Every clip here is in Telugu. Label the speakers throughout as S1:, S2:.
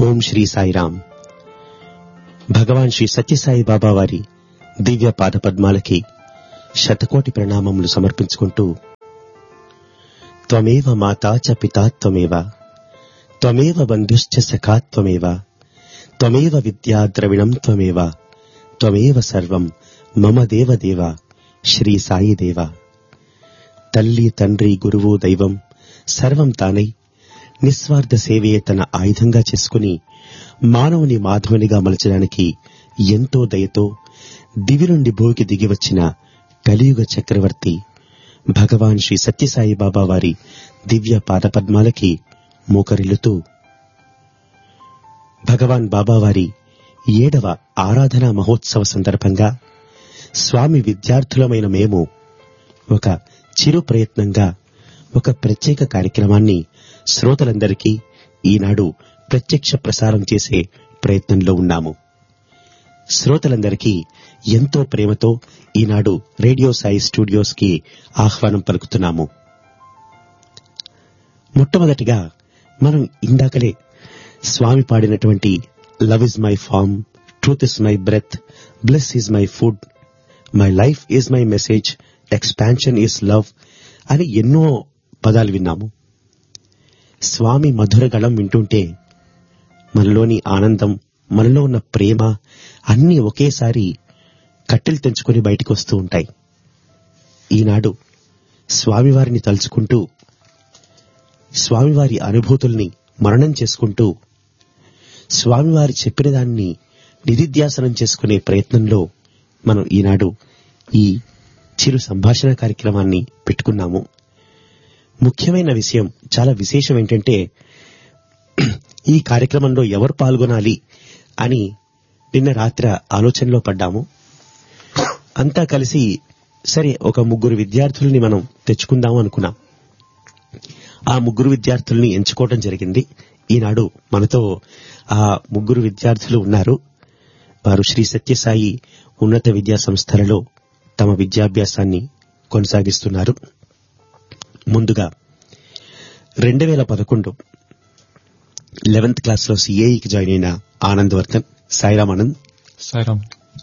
S1: ఓం శ్రీ సాయిరామ్ భగవాన్ శ్రీ సత్యసాయి బాబా వారి దివ్య పాదపద్మాలకి శతకోటి ప్రణామములు సమర్పించుకుంటూ త్వమేవ మాతా చ పితా త్వమేవ త్వమేవ బంధుశ్చ సఖా త్వమేవ త్వమేవ విద్యా ద్రవిణం త్వమేవ త్వమేవ సర్వం మమ దేవదేవ శ్రీ సాయి దేవ తల్లి తండ్రి గురువు దైవం సర్వం తానై నిస్వార్థ సేవయే తన ఆయుధంగా చేసుకుని మానవుని మాధవునిగా మలచడానికి ఎంతో దయతో దివి నుండి భూమికి దిగివచ్చిన కలియుగ చక్రవర్తి భగవాన్ శ్రీ సత్యసాయి బాబా వారి దివ్య పాదపద్మాలకి మోకరిల్లుతూ భగవాన్ బాబావారి ఏడవ ఆరాధనా మహోత్సవ సందర్భంగా స్వామి విద్యార్థులమైన మేము ఒక చిరు ప్రయత్నంగా ఒక ప్రత్యేక కార్యక్రమాన్ని శ్రోతలందరికీ ఈనాడు ప్రత్యక్ష ప్రసారం చేసే ప్రయత్నంలో ఉన్నాము శ్రోతలందరికీ ఎంతో ప్రేమతో ఈనాడు రేడియో సాయి స్టూడియోస్ కి ఆహ్వానం పలుకుతున్నాము మొట్టమొదటిగా మనం ఇందాకలే స్వామి పాడినటువంటి love is my form truth is my breath bliss is my food my life is my message expansion is love అని ఎన్నో పదాలు విన్నాము స్వామి మధుర గళం వింటుంటే మనలోని ఆనందం మనలో ఉన్న ప్రేమ అన్నీ ఒకేసారి కట్టెలు తెంచుకొని బయటికి వస్తూ ఉంటాయి ఈనాడు స్వామివారిని తలుచుకుంటూ స్వామివారి అనుభూతుల్ని మరణం చేసుకుంటూ స్వామివారి చెప్పిన దాన్ని నిధిధ్యాసనం చేసుకునే ప్రయత్నంలో మనం ఈనాడు ఈ చిరు సంభాషణ కార్యక్రమాన్ని పెట్టుకున్నాము ముఖ్యమైన విషయం చాలా విశేషం ఏంటంటే ఈ కార్యక్రమంలో ఎవరు పాల్గొనాలి అని నిన్న రాత్రి ఆలోచనలో పడ్డాము అంతా కలిసి సరే ఒక ముగ్గురు విద్యార్థుల్ని మనం తెచ్చుకుందాం అనుకున్నాం ఆ ముగ్గురు విద్యార్థుల్ని ఎంచుకోవడం జరిగింది ఈనాడు మనతో ఆ ముగ్గురు విద్యార్థులు ఉన్నారు వారు శ్రీ సత్యసాయి ఉన్నత విద్యా సంస్థలలో తమ విద్యాభ్యాసాన్ని కొనసాగిస్తున్నారు ముందుగా రెండు వేల పదకొండు లెవెన్త్ క్లాస్ లో సిఏఈకి జాయిన్ అయిన ఆనంద్ వర్ధన్ సాయిరామ్ ఆనంద్
S2: సాయిరామ్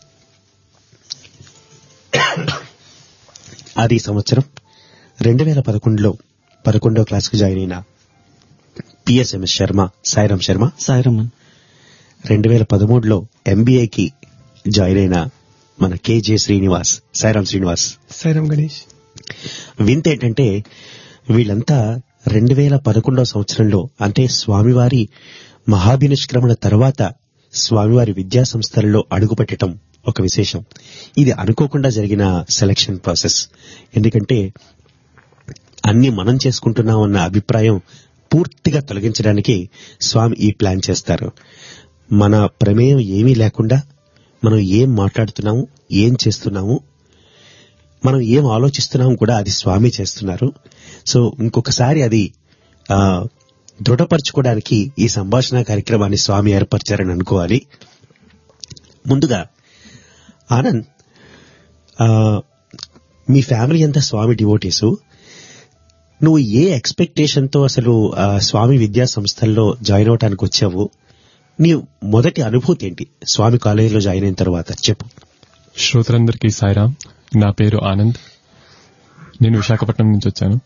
S1: అది సంవత్సరం రెండు వేల పదకొండులో పదకొండో క్లాస్ కు జాయిన్ అయిన పిఎస్ఎంఎస్ శర్మ సాయిరామ్ శర్మ
S3: సాయిరమ్మన్
S1: రెండు వేల పదమూడులో ఎంబీఏకి జాయిన్ అయిన మన కేజే శ్రీనివాస్ సాయిరామ్ శ్రీనివాస్
S2: సాయిరామ్ గణేష్
S1: వింత ఏంటంటే వీళ్ళంతా రెండు వేల పదకొండవ సంవత్సరంలో అంటే స్వామివారి మహాభినిష్క్రమణ తర్వాత స్వామివారి విద్యా సంస్థలలో అడుగుపెట్టడం ఒక విశేషం ఇది అనుకోకుండా జరిగిన సెలక్షన్ ప్రాసెస్ ఎందుకంటే అన్ని మనం చేసుకుంటున్నామన్న అభిప్రాయం పూర్తిగా తొలగించడానికి స్వామి ఈ ప్లాన్ చేస్తారు మన ప్రమేయం ఏమీ లేకుండా మనం ఏం మాట్లాడుతున్నాము ఏం చేస్తున్నాము మనం ఏం ఆలోచిస్తున్నాం కూడా అది స్వామి చేస్తున్నారు సో ఇంకొకసారి అది ఆ దృఢపరచుకోవడానికి ఈ సంభాషణ కార్యక్రమాన్ని స్వామి ఏర్పరిచారని అనుకోవాలి ముందుగా ఆనంద్ ఆ, మీ ఫ్యామిలీ అంతా స్వామి డివోటీసు నువ్వు ఏ ఎక్స్పెక్టేషన్ తో అసలు ఆ, స్వామి విద్యా సంస్థల్లో జాయిన్ అవటానికి వచ్చావు నీ మొదటి అనుభూతి ఏంటి స్వామి కాలేజీలో జాయిన్ అయిన తర్వాత చెప్పు
S2: శ్రోతలందరికీ సాయిరామ్ నా పేరు ఆనంద్ నేను విశాఖపట్నం నుంచి వచ్చాను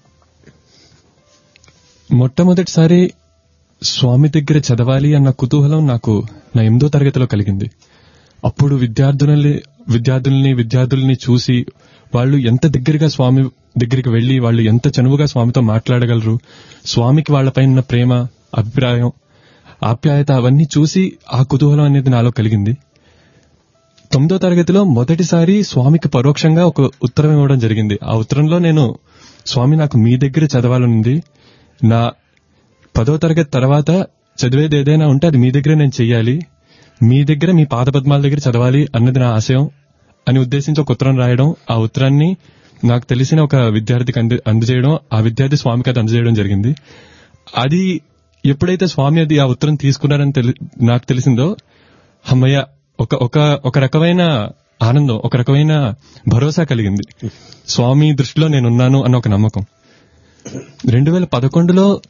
S2: మొట్టమొదటిసారి స్వామి దగ్గర చదవాలి అన్న కుతూహలం నాకు నా ఎనిమిదో తరగతిలో కలిగింది అప్పుడు విద్యార్థులని విద్యార్థుల్ని విద్యార్థుల్ని చూసి వాళ్ళు ఎంత దగ్గరగా స్వామి దగ్గరికి వెళ్లి వాళ్ళు ఎంత చనువుగా స్వామితో మాట్లాడగలరు స్వామికి వాళ్ళపైన ఉన్న ప్రేమ అభిప్రాయం ఆప్యాయత అవన్నీ చూసి ఆ కుతూహలం అనేది నాలో కలిగింది తొమ్మిదో తరగతిలో మొదటిసారి స్వామికి పరోక్షంగా ఒక ఉత్తరం ఇవ్వడం జరిగింది ఆ ఉత్తరంలో నేను స్వామి నాకు మీ దగ్గర చదవాలనుంది నా పదో తరగతి తర్వాత చదివేది ఏదైనా ఉంటే అది మీ దగ్గరే నేను చెయ్యాలి మీ దగ్గర మీ పాదపద్మాల దగ్గర చదవాలి అన్నది నా ఆశయం అని ఉద్దేశించి ఒక ఉత్తరం రాయడం ఆ ఉత్తరాన్ని నాకు తెలిసిన ఒక విద్యార్థికి అంది అందజేయడం ఆ విద్యార్థి స్వామికి అది అందజేయడం జరిగింది అది ఎప్పుడైతే స్వామి అది ఆ ఉత్తరం తీసుకున్నారని తెలి నాకు తెలిసిందో అమ్మయ్య ఒక ఒక ఒక రకమైన ఆనందం ఒక రకమైన భరోసా కలిగింది స్వామి దృష్టిలో నేనున్నాను అన్న ఒక నమ్మకం రెండు వేల పదకొండులో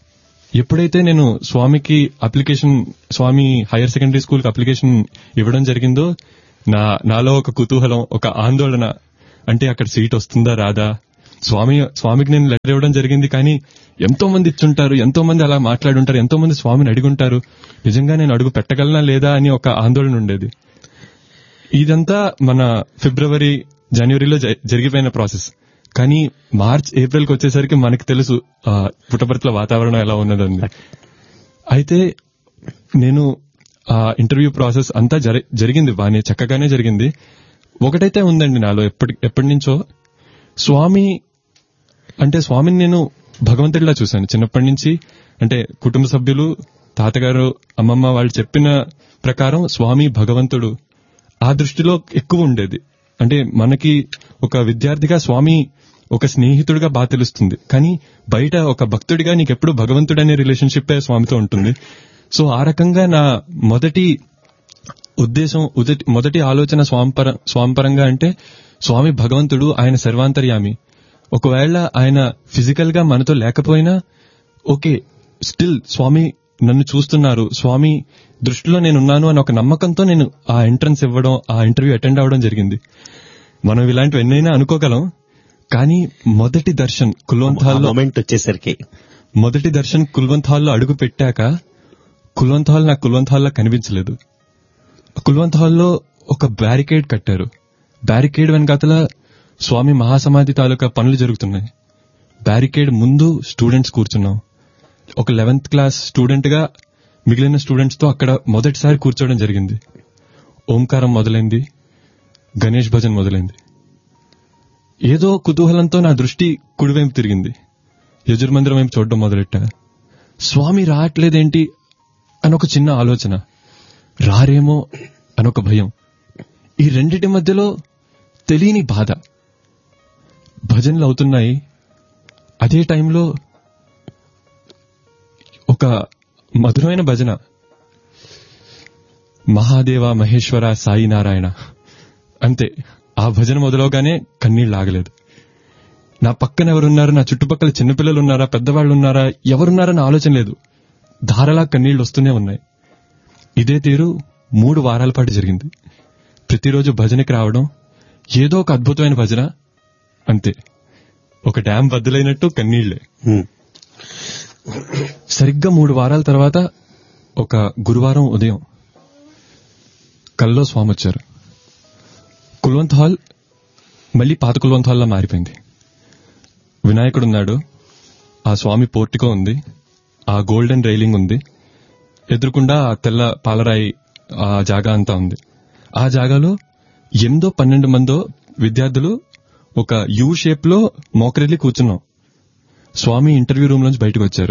S2: ఎప్పుడైతే నేను స్వామికి application Swami higher secondary school కి అప్లికేషన్ ఇవ్వడం జరిగిందో నా నాలో ఒక కుతూహలం ఒక ఆందోళన అంటే అక్కడ సీట్ వస్తుందా రాదా స్వామి స్వామికి నేను లెటర్ ఇవ్వడం జరిగింది కానీ ఎంతో మంది ఇచ్చుంటారు ఎంతో మంది అలా మాట్లాడుంటారు ఎంతో మంది స్వామిని అడిగుంటారు నిజంగా నేను అడుగు పెట్టగలనా లేదా అని ఒక ఆందోళన ఉండేది ఇదంతా మన ఫిబ్రవరి జనవరిలో జ- జరిగిపోయిన ప్రాసెస్ కానీ మార్చ్ ఏప్రిల్కి వచ్చేసరికి మనకి తెలుసు ఆ, పుట్టపర్తిలో వాతావరణం ఎలా ఉన్నదండి అయితే నేను ఆ ఇంటర్వ్యూ ప్రాసెస్ అంతా జరి- జరిగింది బానే చక్కగానే జరిగింది ఒకటైతే ఉందండి నాలో ఎప్పటి ఎప్పటి నుంచో స్వామి అంటే స్వామిని నేను భగవంతుడిలా చూశాను చిన్నప్పటి నుంచి అంటే కుటుంబ సభ్యులు తాతగారు అమ్మమ్మ వాళ్ళు చెప్పిన ప్రకారం స్వామి భగవంతుడు ఆ దృష్టిలో ఎక్కువ ఉండేది అంటే మనకి ఒక విద్యార్థిగా స్వామి ఒక స్నేహితుడిగా బాగా తెలుస్తుంది కానీ బయట ఒక భక్తుడిగా నీకెప్పుడు భగవంతుడు అనే రిలేషన్షిప్ స్వామితో ఉంటుంది సో ఆ రకంగా నా మొదటి ఉద్దేశం ఉదటి మొదటి ఆలోచన స్వాంపర స్వాంపరంగా అంటే స్వామి భగవంతుడు ఆయన సర్వాంతర్యామి ఒకవేళ ఆయన ఫిజికల్ గా మనతో లేకపోయినా ఓకే స్టిల్ స్వామి నన్ను చూస్తున్నారు స్వామి దృష్టిలో నేనున్నాను అని ఒక నమ్మకంతో నేను ఆ ఎంట్రన్స్ ఇవ్వడం ఆ ఇంటర్వ్యూ అటెండ్ అవ్వడం జరిగింది మనం ఇలాంటివి ఎన్నైనా అనుకోగలం కానీ మొదటి దర్శన్ కుల్వంత్
S1: ఆ
S2: హాల్లో
S1: మూమెంట్ వచ్చేసరికి
S2: మొదటి దర్శన్ కుల్వంత్ హాల్లో అడుగు పెట్టాక కుల్వంత్ హాల్ నాకు కుల్వంత్ హాల్లో కనిపించలేదు కుల్వంత్ హాల్లో ఒక బ్యారికేడ్ కట్టారు బ్యారికేడ్ వెనకాతల స్వామి మహాసమాధి తాలూకా పనులు జరుగుతున్నాయి బ్యారికేడ్ ముందు స్టూడెంట్స్ కూర్చున్నాం ఒక లెవెన్త్ క్లాస్ స్టూడెంట్ గా మిగిలిన స్టూడెంట్స్ తో అక్కడ మొదటిసారి కూర్చోవడం జరిగింది ఓంకారం మొదలైంది గణేష్ భజన్ మొదలైంది ఏదో కుతూహలంతో నా దృష్టి కుడివైపు తిరిగింది యజుర్మందిరం వైపు చూడడం మొదలెట్టా స్వామి రావట్లేదేంటి అని ఒక చిన్న ఆలోచన రారేమో అనొక భయం ఈ రెండిటి మధ్యలో తెలియని బాధ భజనలు అవుతున్నాయి అదే టైంలో ఒక మధురమైన భజన మహాదేవ మహేశ్వర సాయి నారాయణ అంతే ఆ భజన మొదలవగానే కన్నీళ్ళు ఆగలేదు నా పక్కన ఎవరున్నారు నా చుట్టుపక్కల చిన్నపిల్లలు ఉన్నారా పెద్దవాళ్ళు ఉన్నారా ఎవరున్నారన్న ఆలోచన లేదు ధారలా కన్నీళ్లు వస్తూనే ఉన్నాయి ఇదే తీరు మూడు వారాల పాటు జరిగింది ప్రతిరోజు భజనకి రావడం ఏదో ఒక అద్భుతమైన భజన అంతే ఒక డ్యాం బద్దలైనట్టు కన్నీళ్లే
S1: ఉమ్,
S2: సరిగ్గా మూడు వారాల తర్వాత ఒక గురువారం ఉదయం కల్లో స్వామి వచ్చారు కుల్వంత్ హాల్ మళ్ళీ పాత కుల్వంత్ హాల్లా మారిపోయింది వినాయకుడు ఉన్నాడు ఆ స్వామి పోర్టికో ఉంది ఆ గోల్డెన్ రైలింగ్ ఉంది ఎదురుకుండా ఆ తెల్ల పాలరాయి ఆ జాగా అంతా ఉంది ఆ జాగాలో ఎనిమిదో పన్నెండు మందో విద్యార్థులు ఒక యూ షేప్ లో మోకరెళ్ళి కూర్చున్నాం స్వామి ఇంటర్వ్యూ రూమ్ నుంచి బయటకు వచ్చారు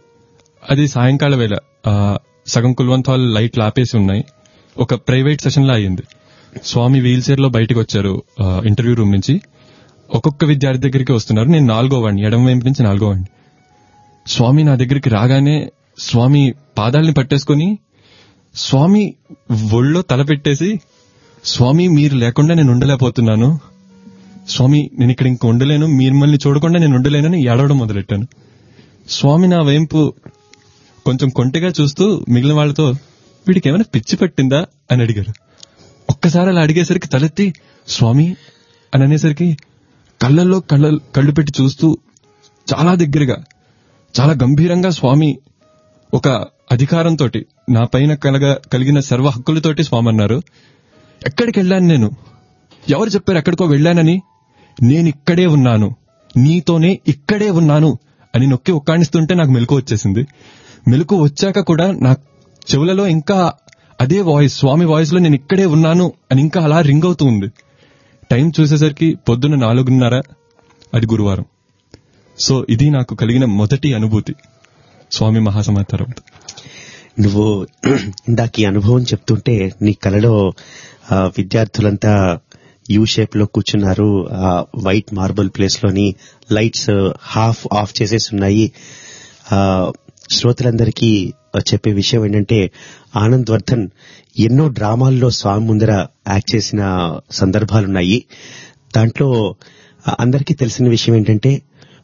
S2: అది సాయంకాల వేళ ఆ, సగం కుల్వంత్ హాల్ లైట్లు ఆపేసి ఉన్నాయి ఒక ప్రైవేట్ సెషన్ లా అయ్యింది స్వామి వీల్ చైర్ లో బయటకు వచ్చారు ఆ, ఇంటర్వ్యూ రూమ్ నుంచి ఒక్కొక్క విద్యార్థి దగ్గరికి వస్తున్నారు నేను నాలుగో వాడిని ఎడమ వైపు నుంచి నాలుగో వాడిని స్వామి నా దగ్గరికి రాగానే స్వామి పాదాల్ని పట్టేసుకొని స్వామి ఒళ్ళో తల పెట్టేసి స్వామి మీరు లేకుండా నేను ఉండలేకపోతున్నాను స్వామి నేను ఇక్కడ ఇంక ఉండలేను మిమ్మల్ని చూడకుండా నేను ఉండలేనని ఏడవడం మొదలెట్టాను స్వామి నా వైపు కొంచెం కొంటెగా చూస్తూ మిగిలిన వాళ్ళతో వీడికి ఏమైనా పిచ్చి పట్టిందా అని అడిగారు ఒక్కసారి అలా అడిగేసరికి తలెత్తి స్వామి అని అనేసరికి కళ్ళల్లో కళ్ళ కళ్ళు పెట్టి చూస్తూ చాలా దగ్గరగా చాలా గంభీరంగా స్వామి ఒక అధికారంతో నా పైన కలగ కలిగిన సర్వ హక్కులతోటి స్వామి అన్నారు ఎక్కడికి వెళ్ళాను నేను ఎవరు చెప్పారు ఎక్కడికో వెళ్ళానని నేను ఇక్కడే ఉన్నాను నీతోనే ఇక్కడే ఉన్నాను అని నొక్కి ఒక్కాణిస్తుంటే నాకు మెలకు వచ్చేసింది మెలకు వచ్చాక కూడా నా చెవులలో ఇంకా అదే వాయిస్ స్వామి వాయిస్ లో నేను ఇక్కడే ఉన్నాను అని ఇంకా అలా రింగ్ అవుతూ ఉంది టైం చూసేసరికి పొద్దున్న నాలుగున్నర అది గురువారం సో ఇది నాకు కలిగిన మొదటి అనుభూతి స్వామి మహాసమాధి తర్వాత
S1: నువ్వు ఇందాక ఈ అనుభవం చెప్తుంటే నీ కలలో ఆ, విద్యార్థులంతా యూ షేప్ లో కూర్చున్నారు ఆ వైట్ మార్బుల్ ప్లేస్ లోని లైట్స్ హాఫ్ ఆఫ్ చేసేసి ఉన్నాయి ఆ, శ్రోతలందరికీ చెప్పే విషయం ఏంటంటే ఆనంద్ వర్ధన్ ఎన్నో డ్రామాల్లో స్వామి ముందర యాక్ట్ చేసిన సందర్భాలున్నాయి దాంట్లో ఆ, అందరికీ తెలిసిన విషయం ఏంటంటే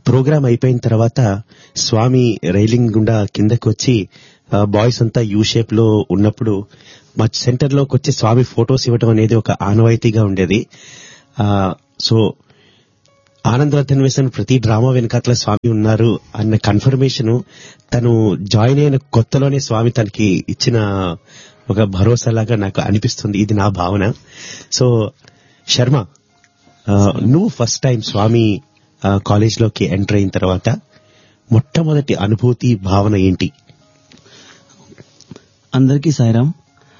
S1: ప్రోగ్రామ్ అయిపోయిన తర్వాత స్వామి రైలింగ్ గుండా కిందకి వచ్చి బాయ్స్ అంతా యూ షేప్ లో ఉన్నప్పుడు మా సెంటర్ లోకి వచ్చి స్వామి ఫొటోస్ ఇవ్వడం అనేది ఒక ఆనవాయితీగా ఉండేది ఆ, సో ఆనందవర్ధన్ వేసిన ప్రతి డ్రామా వెనకాతల స్వామి ఉన్నారు అన్న కన్ఫర్మేషన్ తను జాయిన్ అయిన కొత్తలోనే స్వామి తనకి ఇచ్చిన ఒక భరోసాలాగా నాకు అనిపిస్తుంది ఇది నా భావన సో శర్మ ఆ, నువ్వు ఫస్ట్ టైం స్వామి ఆ, కాలేజ్లోకి ఎంటర్ అయిన తర్వాత మొట్టమొదటి అనుభూతి భావన ఏంటి
S3: అందరికీ సాయిరామ్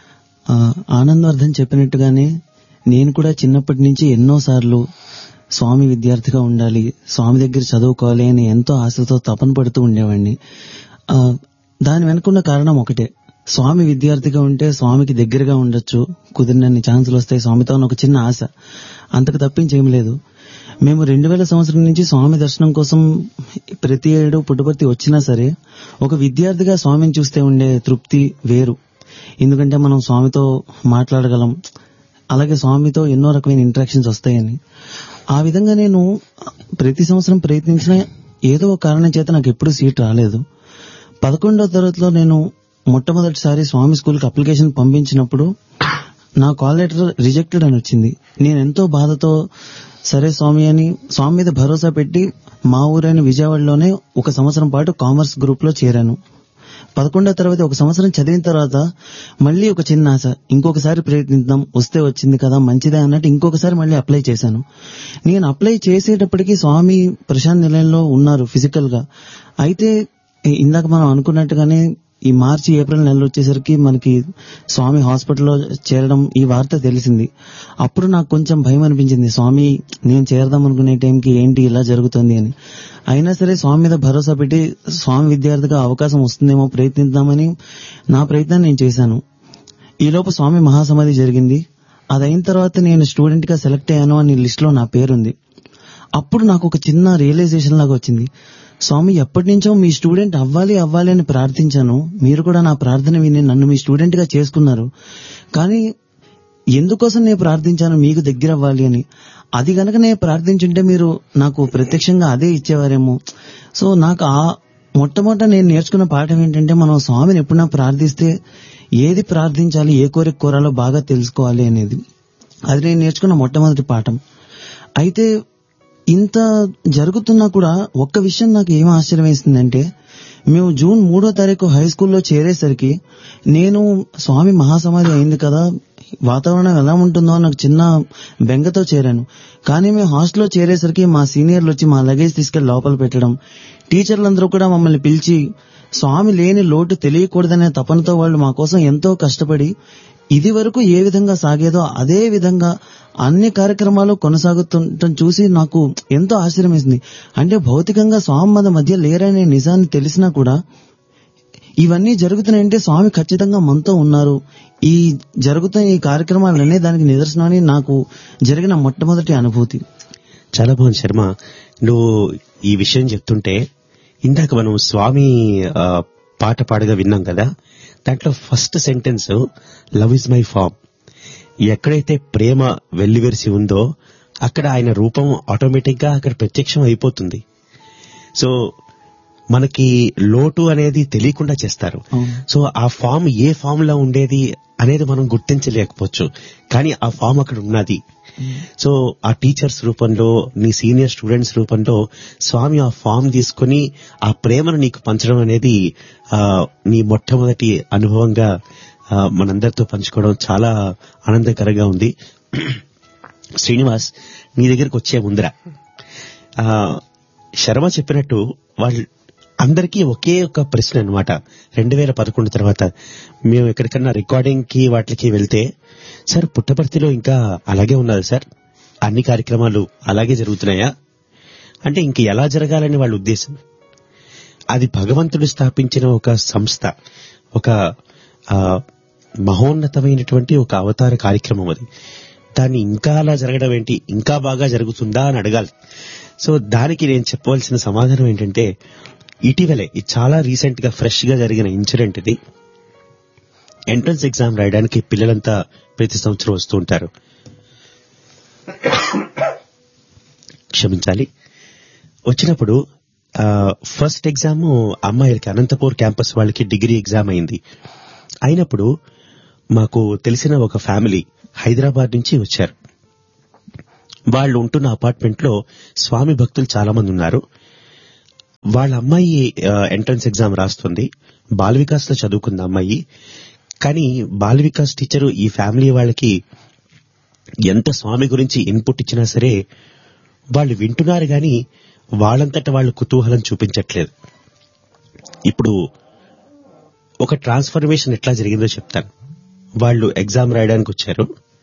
S3: ఆ, ఆనందవర్ధన్ చెప్పినట్టుగానే నేను కూడా చిన్నప్పటి నుంచి ఎన్నో సార్లు స్వామి విద్యార్థిగా ఉండాలి స్వామి దగ్గర చదువుకోవాలి అని ఎంతో ఆశతో తపన పడుతూ ఉండేవాడిని ఆ, దాని వెనుకున్న కారణం ఒకటే స్వామి విద్యార్థిగా ఉంటే స్వామికి దగ్గరగా ఉండొచ్చు కుదిరినన్ని ఛాన్సులు వస్తాయి స్వామితో అని ఒక చిన్న ఆశ అంతకు తప్పించేం లేదు మేము రెండు వేల సంవత్సరం నుంచి స్వామి దర్శనం కోసం ప్రతి ఏడు పుట్టుపర్తి వచ్చినా సరే ఒక విద్యార్థిగా స్వామిని చూస్తే ఉండే తృప్తి వేరు ఎందుకంటే మనం స్వామితో మాట్లాడగలం అలాగే స్వామితో ఎన్నో రకమైన ఇంటరాక్షన్స్ వస్తాయని ఆ విధంగా నేను ప్రతి సంవత్సరం ప్రయత్నించిన ఏదో ఒక కారణం చేత నాకు ఎప్పుడు సీట్ రాలేదు పదకొండవ తరగతిలో నేను మొట్టమొదటిసారి స్వామి స్కూల్కి అప్లికేషన్ పంపించినప్పుడు నా కాల్ లెటర్ రిజెక్టెడ్ అని వచ్చింది నేను ఎంతో బాధతో సరే స్వామి అని స్వామి మీద భరోసా పెట్టి మా ఊరైన విజయవాడలోనే ఒక సంవత్సరం పాటు కామర్స్ గ్రూప్ లో చేరాను పదకొండవ తరగతి ఒక సంవత్సరం చదివిన తర్వాత మళ్ళీ ఒక చిన్న ఆశ ఇంకొకసారి ప్రయత్నిద్దాం వస్తే వచ్చింది కదా మంచిదే అన్నట్టు ఇంకొకసారి మళ్ళీ అప్లై చేశాను నేను అప్లై చేసేటప్పటికి స్వామి ప్రశాంత్ నిలయంలో ఉన్నారు ఫిజికల్ గా అయితే ఇ- ఇందాక మనం అనుకున్నట్టుగానే ఈ మార్చి ఏప్రిల్ నెలలు వచ్చేసరికి మనకి స్వామి హాస్పిటల్లో చేరడం ఈ వార్త తెలిసింది అప్పుడు నాకు కొంచెం భయం అనిపించింది స్వామి నేను చేరదాం అనుకునే టైంకి ఏంటి ఇలా జరుగుతుంది అని అయినా సరే స్వామి మీద భరోసా పెట్టి స్వామి విద్యార్థిగా అవకాశం వస్తుందేమో ప్రయత్నిద్దామని నా ప్రయత్నం నేను చేశాను ఈలోపు స్వామి మహాసమాధి జరిగింది అది అయిన తర్వాత నేను స్టూడెంట్ గా సెలెక్ట్ అయ్యాను అని లిస్ట్ లో నా పేరుంది అప్పుడు నాకు ఒక చిన్న రియలైజేషన్ లాగా వచ్చింది స్వామి ఎప్పటి నుంచో మీ స్టూడెంట్ అవ్వాలి అవ్వాలి అని ప్రార్థించాను మీరు కూడా నా ప్రార్థన విని నన్ను మీ స్టూడెంట్ గా చేసుకున్నారు కానీ ఎందుకోసం నేను ప్రార్థించాను మీకు దగ్గర అవ్వాలి అని అది గనక నేను ప్రార్థించుంటే మీరు నాకు ప్రత్యక్షంగా అదే ఇచ్చేవారేమో సో నాకు ఆ మొట్టమొదట నేను నేర్చుకున్న పాఠం ఏంటంటే మనం స్వామిని ఎప్పుడైనా ప్రార్థిస్తే ఏది ప్రార్థించాలి ఏ కోరిక కోరాలో బాగా తెలుసుకోవాలి అనేది అది నేను నేర్చుకున్న మొట్టమొదటి పాఠం అయితే ఇంత జరుగుతున్నా కూడా ఒక్క విషయం నాకు ఏం ఆశ్చర్యం వేసిందంటే మేము జూన్ మూడో తారీఖు హై స్కూల్లో చేరేసరికి నేను స్వామి మహాసమాధి అయింది కదా వాతావరణం ఎలా ఉంటుందో అని నాకు చిన్న బెంగతో చేరాను కానీ మేము హాస్టల్లో చేరేసరికి మా సీనియర్లు వచ్చి మా లగేజ్ తీసుకెళ్లి లోపల పెట్టడం టీచర్లందరూ కూడా మమ్మల్ని పిలిచి స్వామి లేని లోటు తెలియకూడదనే తపనతో వాళ్ళు మా కోసం ఎంతో కష్టపడి ఇది వరకు ఏ విధంగా సాగేదో అదే విధంగా అన్ని కార్యక్రమాలు కొనసాగుతుండటం చూసి నాకు ఎంతో ఆశ్చర్యం వేసింది అంటే భౌతికంగా స్వామి మన మధ్య లేరనే నిజాన్ని తెలిసినా కూడా ఇవన్నీ జరుగుతున్నాయంటే స్వామి ఖచ్చితంగా మనతో ఉన్నారు ఈ జరుగుతున్న ఈ కార్యక్రమాలనే దానికి నిదర్శనం అని నాకు జరిగిన మొట్టమొదటి అనుభూతి
S1: చాలా బాగుంది శర్మ నువ్వు ఈ విషయం చెప్తుంటే ఇందాక మనం స్వామి ఆ, పాట పాడగా విన్నాం కదా దాంట్లో first sentence love is my form ఎక్కడైతే ప్రేమ వెల్లివెరిసి ఉందో అక్కడ ఆయన రూపం ఆటోమేటిక్ గా అక్కడ ప్రత్యక్షం అయిపోతుంది సో మనకి లోటు అనేది తెలియకుండా చేస్తారు
S3: అవును.
S1: సో ఆ ఫామ్ ఏ ఫామ్ లో ఉండేది అనేది మనం గుర్తించలేకపోవచ్చు కానీ ఆ ఫామ్ అక్కడ ఉన్నది సో ఆ టీచర్స్ రూపంలో నీ సీనియర్ స్టూడెంట్స్ రూపంలో స్వామి ఆ ఫామ్ తీసుకుని ఆ ప్రేమను నీకు పంచడం అనేది ఆ, నీ మొట్టమొదటి అనుభవంగా ఆ, మనందరితో పంచుకోవడం చాలా ఆనందకరంగా ఉంది శ్రీనివాస్ నీ దగ్గరికి వచ్చే ముందర ఆ, శర్మ చెప్పినట్టు వాళ్ళు అందరికీ ఒకే ఒక ప్రశ్న అన్నమాట రెండు వేల పదకొండు తర్వాత మేము ఎక్కడికన్నా రికార్డింగ్ కి వాటికి వెళ్తే సార్ పుట్టపర్తిలో ఇంకా అలాగే ఉన్నది సార్ అన్ని కార్యక్రమాలు అలాగే జరుగుతున్నాయా అంటే ఇంక ఎలా జరగాలని వాళ్ళ ఉద్దేశం అది భగవంతుడు స్థాపించిన ఒక సంస్థ ఒక ఆ, మహోన్నతమైనటువంటి ఒక అవతార కార్యక్రమం అది దాన్ని ఇంకా అలా జరగడం ఏంటి ఇంకా బాగా జరుగుతుందా అని అడగాలి సో దానికి నేను చెప్పవలసిన సమాధానం ఏంటంటే ఇటీవలే ఇది చాలా రీసెంట్ గా ఫ్రెష్ గా జరిగిన ఇన్సిడెంట్ ఇది ఎంట్రన్స్ ఎగ్జామ్ రాయడానికి పిల్లలంతా ప్రతి సంవత్సరం వస్తూ ఉంటారు క్షమించాలి వచ్చినప్పుడు ఫస్ట్ ఎగ్జామ్ అమ్మాయిలకి అనంతపూర్ క్యాంపస్ వాళ్ళకి డిగ్రీ ఎగ్జామ్ అయింది అయినప్పుడు మాకు తెలిసిన ఒక ఫ్యామిలీ హైదరాబాద్ నుంచి వచ్చారు వాళ్ళు ఉంటున్న అపార్ట్మెంట్ లో స్వామి భక్తులు చాలా మంది ఉన్నారు వాళ్ళ అమ్మాయి ఎంట్రన్స్ ఎగ్జామ్ రాస్తుంది బాల వికాస్ లో చదువుకుంది అమ్మాయి కానీ బాల వికాస్ టీచరు ఈ ఫ్యామిలీ వాళ్ళకి ఎంత స్వామి గురించి ఇన్పుట్ ఇచ్చినా సరే వాళ్ళు వింటున్నారు గాని వాళ్ళంతట వాళ్ళు కుతూహలం చూపించట్లేదు ఇప్పుడు ఒక ట్రాన్స్ఫర్మేషన్ ఎట్లా జరిగిందో చెప్తాను వాళ్ళు ఎగ్జామ్ రాయడానికి వచ్చారు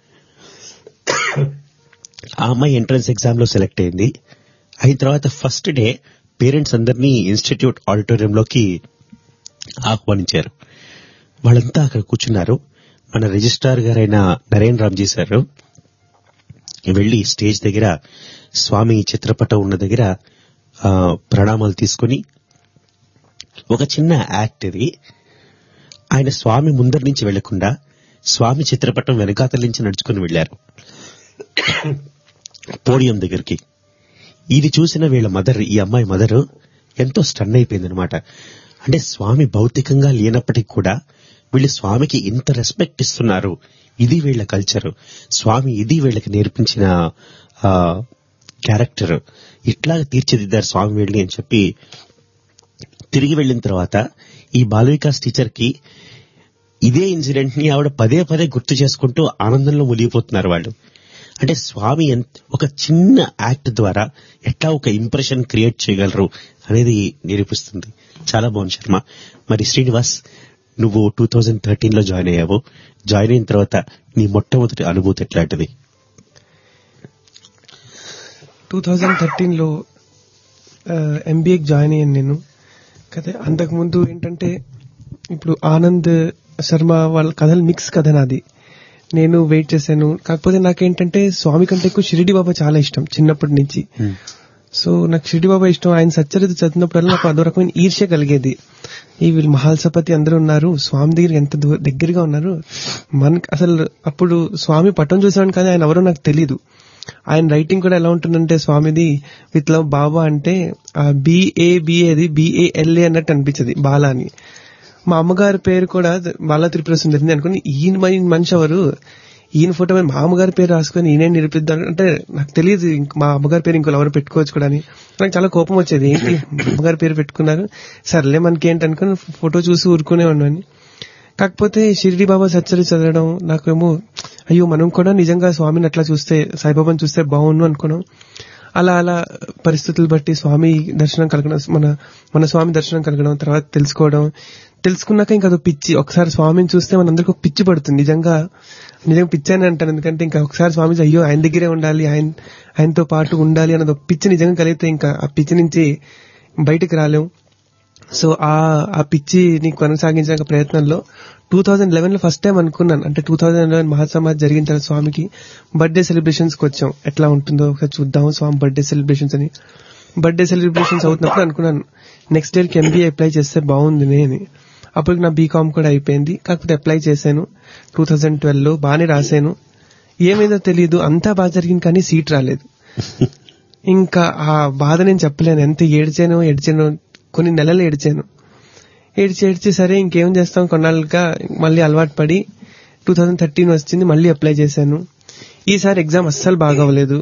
S1: ఆ అమ్మాయి ఎంట్రన్స్ ఎగ్జామ్ లో సెలెక్ట్ అయింది అయిన తర్వాత ఫస్ట్ డే పేరెంట్స్ అందరినీ ఇన్స్టిట్యూట్ ఆడిటోరియంలోకి ఆహ్వానించారు వాళ్ళంతా అక్కడ కూర్చున్నారు మన రిజిస్ట్రార్ గారైన నరేన్ రామ్జీ సార్ వెళ్లి స్టేజ్ దగ్గర స్వామి చిత్రపటం ఉన్న దగ్గర ఆ, ప్రణామాలు తీసుకుని ఒక చిన్న యాక్ట్ ఇది ఆయన స్వామి ముందరి నుంచి వెళ్లకుండా స్వామి చిత్రపటం వెనకాతల నుంచి నడుచుకుని వెళ్లారు పోడియం దగ్గరికి ఇది చూసిన వీళ్ళ మదర్ ఈ అమ్మాయి మదర్ ఎంతో స్టన్ అయిపోయింది అనమాట అంటే స్వామి భౌతికంగా లేనప్పటికీ కూడా వీళ్ళు స్వామికి ఇంత రెస్పెక్ట్ ఇస్తున్నారు ఇది వీళ్ళ కల్చర్ స్వామి ఇది వీళ్ళకి నేర్పించిన ఆ, క్యారెక్టర్ ఇట్లా తీర్చిదిద్దారు స్వామి వీళ్ళని అని చెప్పి తిరిగి వెళ్ళిన తర్వాత ఈ బాల వికాస్ టీచర్ కి ఇదే ఇన్సిడెంట్ ని ఆవిడ పదే పదే గుర్తు చేసుకుంటూ ఆనందంలో మునిగిపోతున్నారు వాళ్ళు అంటే స్వామి ఎంత- ఒక చిన్న యాక్ట్ ద్వారా ఎట్లా ఒక ఇంప్రెషన్ క్రియేట్ చేయగలరు అనేది నిరూపిస్తుంది చాలా బాగుంది శర్మ మరి శ్రీనివాస్ నువ్వు టూ థౌజండ్ థర్టీన్ లో జాయిన్ అయ్యావు జాయిన్ అయిన తర్వాత నీ మొట్టమొదటి అనుభూతి ఎట్లాంటిది
S4: టూ థౌజండ్ థర్టీన్లో ఎంబీఏకి జాయిన్ అయ్యాను నేను కదా అంతకుముందు ఏంటంటే ఇప్పుడు ఆనంద్ శర్మ వాళ్ళ కథలు మిక్స్ కథ నాది నేను వెయిట్ చేశాను కాకపోతే నాకేంటంటే స్వామి కంటే ఎక్కువ షిరిడి బాబా చాలా ఇష్టం చిన్నప్పటి నుంచి సో నాకు షిరిడి బాబా ఇష్టం ఆయన సచ్చరిత చదివినప్పుడల్లా నాకు అదో రకమైన ఈర్ష్య కలిగేది ఈ వీళ్ళు మహాల్సపతి అందరూ ఉన్నారు స్వామి దగ్గర ఎంత దూ- దగ్గరగా ఉన్నారు మనకి అసలు అప్పుడు స్వామి పట్టం చూసాను కానీ ఆయన ఎవరో నాకు తెలీదు ఆయన రైటింగ్ కూడా ఎలా ఉంటుందంటే స్వామిది విత్ లవ్ బాబా అంటే బిఏ బిఏది బిఏఎల్ఏ అన్నట్టు అనిపించదు బాలా అని మా అమ్మగారి పేరు కూడా బాలా త్రిపుర సుందరింది అనుకుని ఈయన మరి మనిషి ఎవరు ఈయన ఫోటో మీద మా అమ్మగారి పేరు రాసుకొని ఈయనే నిరూపిద్దాం అంటే నాకు తెలియదు ఇంక మా అమ్మగారి పేరు ఇంకో ఎవరు పెట్టుకోవచ్చు కూడా అని నాకు చాలా కోపం వచ్చేది ఏంటి మా అమ్మగారి పేరు పెట్టుకున్నారు సర్లే మనకి ఏంటి అనుకుని ఫోటో చూసి ఊరుకునే ఉన్నాను కాకపోతే షిరిడి బాబా సచ్చరి చదవడం నాకేమో అయ్యో మనం కూడా నిజంగా స్వామిని అట్లా చూస్తే సాయిబాబాని చూస్తే బాగుండు అనుకున్నాం అలా అలా పరిస్థితులు బట్టి స్వామి దర్శనం కలగడం మన మన స్వామి దర్శనం కలగడం తర్వాత తెలుసుకోవడం తెలుసుకున్నాక ఇంకా అదో పిచ్చి ఒకసారి స్వామిని చూస్తే మనందరికీ ఒక పిచ్చి పడుతుంది నిజంగా నిజంగా పిచ్చి అని అంటాను ఎందుకంటే ఇంకా ఒకసారి స్వామి అయ్యో ఆయన దగ్గరే ఉండాలి ఆయన ఆయనతో పాటు ఉండాలి అన్నది ఒక పిచ్చి నిజంగా కలిగితే ఇంకా ఆ పిచ్చి నుంచి బయటకు రాలేం సో ఆ ఆ పిచ్చిని కొనసాగించే ప్రయత్నంలో టూ థౌజండ్ లెవెన్ లో ఫస్ట్ టైం అనుకున్నాను అంటే టూ థౌజండ్ లెవెన్ మహాసమాజ్ జరిగిన తర్వాత స్వామికి బర్త్డే సెలబ్రేషన్స్ కి వచ్చాం ఎట్లా ఉంటుందో ఒకసారి చూద్దాం స్వామి బర్త్డే సెలబ్రేషన్స్ అని బర్త్డే సెలబ్రేషన్స్ అవుతున్నప్పుడు అనుకున్నాను నెక్స్ట్ ఇయర్ కి ఎంబీఏ అప్లై చేస్తే బాగుంది అని అప్పటికి నా బీకామ్ కూడా అయిపోయింది కాకపోతే అప్లై చేశాను టూ థౌజండ్ ట్వెల్వ్ లో బాగానే రాశాను ఏమైందో తెలియదు అంతా బాగా జరిగింది కానీ సీట్ రాలేదు ఇంకా ఆ బాధ నేను చెప్పలేను ఎంత ఏడ్చానో ఏడ్చానో కొన్ని నెలలు ఏడ్చాను ఏడ్చి ఏడ్చి సరే ఇంకేం చేస్తాం కొన్నాళ్ళుగా మళ్ళీ అలవాటు పడి టూ థౌజండ్ థర్టీన్ వచ్చింది మళ్ళీ అప్లై చేశాను ఈసారి ఎగ్జామ్ అస్సలు బాగవలేదు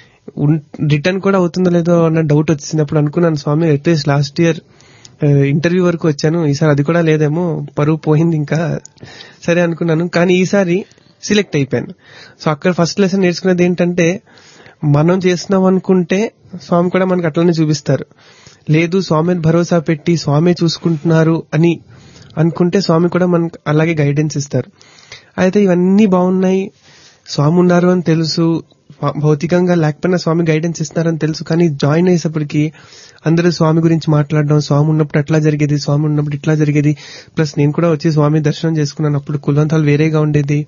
S4: రిటర్న్ కూడా అవుతుందో లేదో అన్న డౌట్ వచ్చింది అప్పుడు అనుకున్నాను Swami at least last year interview వరకు వచ్చాను ఈసారి అది కూడా లేదేమో పరువు పోయింది ఇంకా సరే అనుకున్నాను కానీ ఈసారి సిలెక్ట్ అయిపోయాను సో అక్కడ ఫస్ట్ లెసన్ నేర్చుకునేది ఏంటంటే మనం చేస్తున్నాం అనుకుంటే స్వామి కూడా మనకు అట్లనే చూపిస్తారు లేదు స్వామిని భరోసా పెట్టి స్వామి చూసుకుంటున్నారు అని అనుకుంటే స్వామి కూడా మనకు అలాగే గైడెన్స్ ఇస్తారు అయితే ఇవన్నీ బాగున్నాయి స్వామి ఉన్నారు అని తెలుసు భౌతికంగా లేకపోయినా స్వామి గైడెన్స్ ఇస్తున్నారని తెలుసు కానీ జాయిన్ అయ్యేసప్పటికి అందరూ స్వామి గురించి మాట్లాడడం స్వామి ఉన్నప్పుడు అట్లా జరిగేది స్వామి ఉన్నప్పుడు ఇట్లా జరిగేది ప్లస్ నేను కూడా వచ్చి స్వామి దర్శనం చేసుకున్నాను అప్పుడు కులంతాలు వేరేగా ఉండేది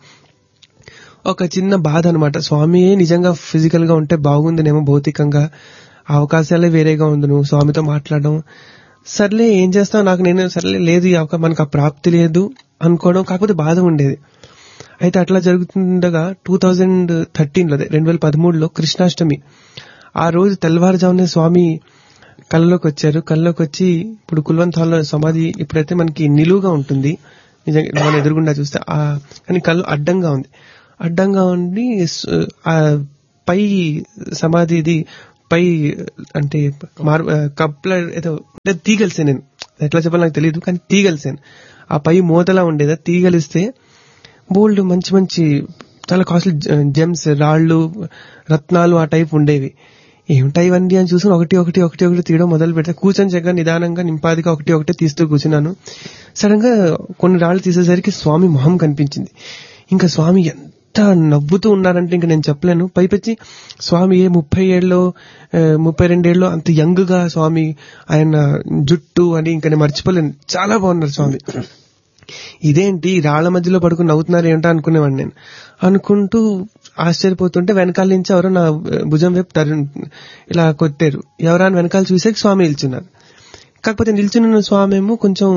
S4: ఒక చిన్న బాధ అనమాట స్వామి నిజంగా ఫిజికల్ గా ఉంటే బాగుందనేమో భౌతికంగా అవకాశాలే వేరేగా ఉంది నువ్వు స్వామితో మాట్లాడడం సర్లే ఏం చేస్తావు నాకు నేను సర్లే లేదు ఈ అవకా మనకు ఆ ప్రాప్తి లేదు అనుకోవడం కాకపోతే బాధ ఉండేది అయితే అట్లా జరుగుతుండగా టూ థౌజండ్ థర్టీన్ లో రెండు వేల పదమూడులో కృష్ణాష్టమి ఆ రోజు తెల్లవారుజామునే స్వామి కళ్ళలోకి వచ్చారు కళ్ళలోకి వచ్చి ఇప్పుడు కుల్వంత్ హాల్లో సమాధి ఇప్పుడైతే మనకి నిలువుగా ఉంటుంది నిజంగా మన ఎదురుగుండా చూస్తే ఆ కానీ కళ్ళు అడ్డంగా ఉంది అడ్డంగా ఉండి స్- ఆ పై సమాధిది పై అంటే మార్ కప్ల ఏదో అంటే తీగలిసే నేను ఎట్లా చెప్పాలో నాకు తెలియదు కానీ తీగలిసాను ఆ పై మూతలా ఉండేదా తీగలిస్తే బోల్డ్ మంచి మంచి చాలా కాస్ట్లీ జెమ్స్ రాళ్ళు రత్నాలు ఆ టైప్ ఉండేవి ఏమిటా ఇవన్నీ అని చూసి ఒకటి ఒకటి ఒకటి ఒకటి తీయడం మొదలు పెడితే కూర్చొని చక్కగా నిదానంగా నింపాదిగా ఒకటి ఒకటి తీస్తూ కూర్చున్నాను సడన్ గా కొన్ని రాళ్ళు తీసేసరికి స్వామి మొహం కనిపించింది ఇంకా స్వామి ఎంత నవ్వుతూ ఉన్నారంటే ఇంకా నేను చెప్పలేను పైపెచ్చి స్వామి ఏ ముప్పై ఏళ్ళలో ఆ, ముప్పై రెండేళ్ళలో అంత యంగ్ గా స్వామి ఆయన జుట్టు అని ఇంకా నేను మర్చిపోలేను చాలా బాగున్నారు స్వామి ఇదేంటి ఈ రాళ్ల మధ్యలో పడుకుని నవ్వుతున్నారు ఏంటో అనుకునేవాడిని నేను అనుకుంటూ ఆశ్చర్యపోతుంటే వెనకాల నుంచి ఎవరో నా భుజం వైపు తరు ఇలా కొట్టారు ఎవరా అని వెనకాల చూసే స్వామి నిల్చున్నారు కాకపోతే నిల్చున్న స్వామి ఏమో కొంచెం